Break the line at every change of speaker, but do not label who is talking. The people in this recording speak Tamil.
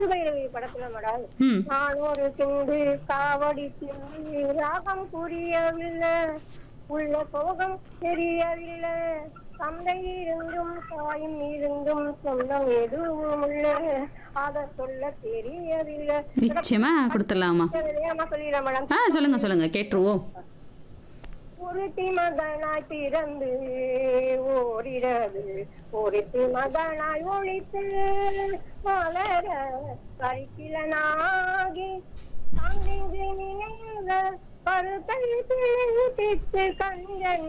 சுபைரவி படத்துல மேடம்
ம்
நான் ஒரு சிந்து காவடி சிந்து ராகம் புரியவில்லை உள்ள சோகம் தெரியவில்லை தந்தை இருந்தும் தாயும் இருந்தும் சொந்தம் எதுவும் இல்லை அத சொல்ல தெரியவில்லை
நிச்சயமா கொடுத்துடலாமா
தெரியாம சொல்லிடுறேன் மேடம்
ஆ சொல்லுங்க சொல்லுங்க கேட்டுருவோம்
ஒருத்தி மகனாய் பிறந்து ஓரிரவு ஒருத்தி மகனாய் ஒழித்து மலர கரிக்கிலனாகி தங்கிங்கு நினைவு கருத்தை பிழைத்து கண்கள்